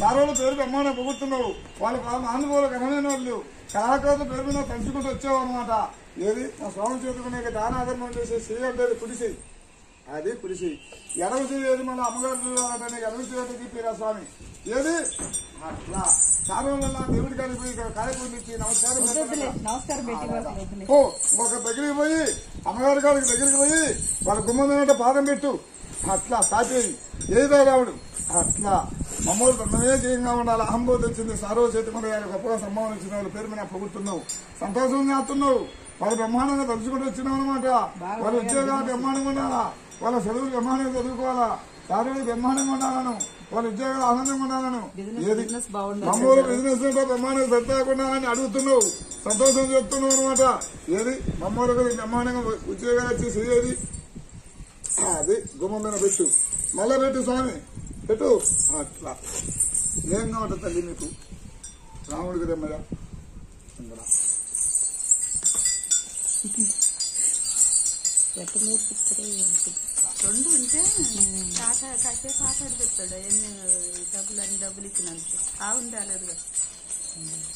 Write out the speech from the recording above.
సారోళ్ళ పేరు బ్రహ్మాండం పొగుడుతున్నావు వాళ్ళ ఆంధ్రపోల ఘనమైన వాళ్ళు కళాకారుల పేరు మీద తలుచుకుంటూ వచ్చావు అనమాట ఏది నా స్వామి చేతుకునే దానాధర్మం చేసే చెయ్యి అంటే కుడిసి అది కుడిసి ఎడవ చెయ్యి ఏది మన అమ్మగారు చూడాలంటే ఎడవ చెయ్యి చెప్పిరా స్వామి ఏది అట్లా సారోళ్ళ దేవుడి కాడికి పోయి ఇక్కడ కార్యక్రమం ఇచ్చి నమస్కారం వద్దులే పెట్టాలి. నమస్కారం పెట్టి వద్దులే ఓ ఒక దగ్గరికి పోయి అమ్మగారి గారికి దగ్గరికి పోయి వాళ్ళ గుమ్మం మీద పాదం పెట్టు అట్లా సాపేది ఏదో రావుడు అట్లా మమ్మల్ని బ్రహ్మమే జయంగా ఉండాలి అహంబోధి వచ్చింది సారో చేతుకుని గారి గొప్పగా సంభావన వచ్చిన వాళ్ళ పేరు మీద పొగుడుతున్నావు సంతోషం చేస్తున్నావు వాళ్ళు బ్రహ్మాండంగా తలుచుకుంటూ వచ్చినావు అనమాట వాళ్ళ ఉద్యోగాలు బ్రహ్మాండంగా ఉండాలా వాళ్ళ చదువులు బ్రహ్మాండంగా చదువుకోవాలా సారోలు బ్రహ్మాండంగా ఉండాలను వాళ్ళ ఉద్యోగాలు ఆనందంగా ఉండాలను బిజినెస్ ఏది బిజినెస్ బాగుండాలి మమ్మల్ని బిజినెస్ లో బ్రహ్మాండంగా సత్తాకుండా అని అడుగుతున్నావు సంతోషం చెప్తున్నావు అనమాట ఏది మమ్మల్ని బ్రహ్మాండంగా ఉద్యోగాలు వచ్చి చేయేది అది గుమ్మం మీద పెట్టు మళ్ళా పెట్టు స్వామి పెట్టు అట్లా ఏం కావట తల్లి మీకు రాముడికి రమ్మయ్య ఎట్ట నేర్పిస్తారో ఏంటి. రెండు ఉంటే తాత కాసేపు ఆటాడి చెప్తాడు ఎన్ని డబ్బులు అన్ని డబ్బులు ఇచ్చినందుకు ఆ ఉండాలి